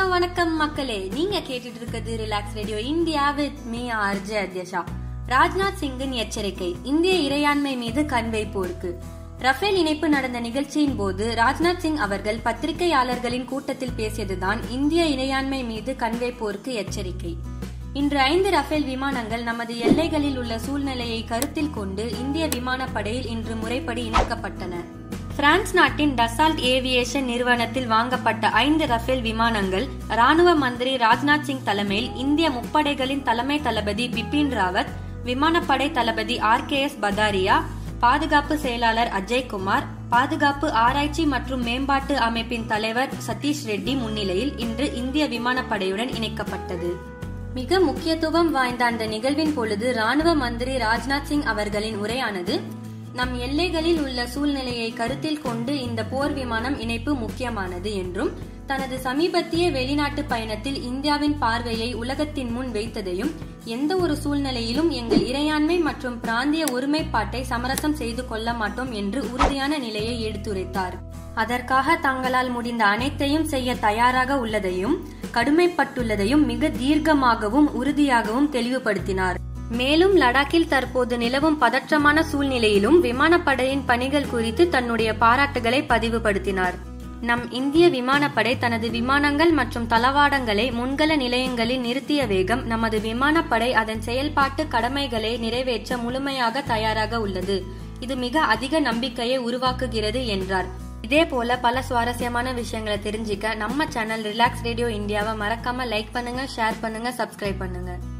வணக்கம் மக்களே நீங்க கேட்டுட்டு இருக்கிறது relax radio India with me RJ Adhyasha Rajnath சிங்கின் எச்சரிக்கை இந்திய இறையாண்மை மீது கண் வைப்போருக்கு ரஃபேல் இணைப்பு நடந்த நிகழ்ச்சியின் போது ராஜ்நாத் சிங் அவர்கள் பத்திரிகையாளர்களின் கூட்டத்தில் பேசியதுதான் இந்திய இறையாண்மை மீது கண் வைப்போருக்கு எச்சரிக்கை இன்று ஐந்து ரஃபேல் விமானங்கள் நமது எல்லைகளில் உள்ள சூழ்நிலையை கருத்தில் கொண்டு இந்திய விமானப்படையில் இன்று முறைப்படி இணைக்கப்பட்டன பிரான்ஸ் நாட்டின் டசால்ட் ஏவியேஷன் நிறுவனத்தில் வாங்கப்பட்ட ஐந்து ரஃபேல் விமானங்கள் ராணுவ மந்திரி ராஜ்நாத் சிங் தலைமையில் இந்திய முப்படைகளின் தலைமை தளபதி பிபின் ராவத் விமானப்படை தளபதி ஆர் கே எஸ் பதாரியா பாதுகாப்பு செயலாளர் அஜய் குமார் பாதுகாப்பு ஆராய்ச்சி மற்றும் மேம்பாட்டு அமைப்பின் தலைவர் சதீஷ் ரெட்டி முன்னிலையில் இன்று இந்திய விமானப்படையுடன் இணைக்கப்பட்டது மிக முக்கியத்துவம் வாய்ந்த அந்த நிகழ்வின் பொழுது ராணுவ மந்திரி ராஜ்நாத் சிங் அவர்களின் உரையானது நம் எல்லைகளில் உள்ள சூழ்நிலையை கருத்தில் கொண்டு இந்த போர் விமானம் இணைப்பு முக்கியமானது என்றும் தனது சமீபத்திய வெளிநாட்டு பயணத்தில் இந்தியாவின் பார்வையை உலகத்தின் முன் வைத்ததையும் எந்த ஒரு சூழ்நிலையிலும் எங்கள் இறையாண்மை மற்றும் பிராந்திய ஒருமைப்பாட்டை சமரசம் செய்து கொள்ள மாட்டோம் என்று உறுதியான நிலையை எடுத்துரைத்தார் அதற்காக தங்களால் முடிந்த அனைத்தையும் செய்ய தயாராக உள்ளதையும் கடுமைப்பட்டுள்ளதையும் மிக தீர்க்கமாகவும் உறுதியாகவும் தெளிவுபடுத்தினார் மேலும் லடாக்கில் தற்போது நிலவும் பதற்றமான சூழ்நிலையிலும் விமானப்படையின் பணிகள் குறித்து தன்னுடைய பாராட்டுகளை பதிவுபடுத்தினார் நம் இந்திய விமானப்படை தனது விமானங்கள் மற்றும் தளவாடங்களை முன்கள நிலையங்களில் நிறுத்திய வேகம் நமது விமானப்படை அதன் செயல்பாட்டு கடமைகளை நிறைவேற்ற முழுமையாக தயாராக உள்ளது இது மிக அதிக நம்பிக்கையை உருவாக்குகிறது என்றார் இதே போல பல சுவாரஸ்யமான விஷயங்களை தெரிஞ்சுக்க நம்ம சேனல் ரிலாக்ஸ் ரேடியோ இந்தியாவை மறக்காம லைக் பண்ணுங்க ஷேர் பண்ணுங்க சப்ஸ்கிரைப் பண்ணுங்க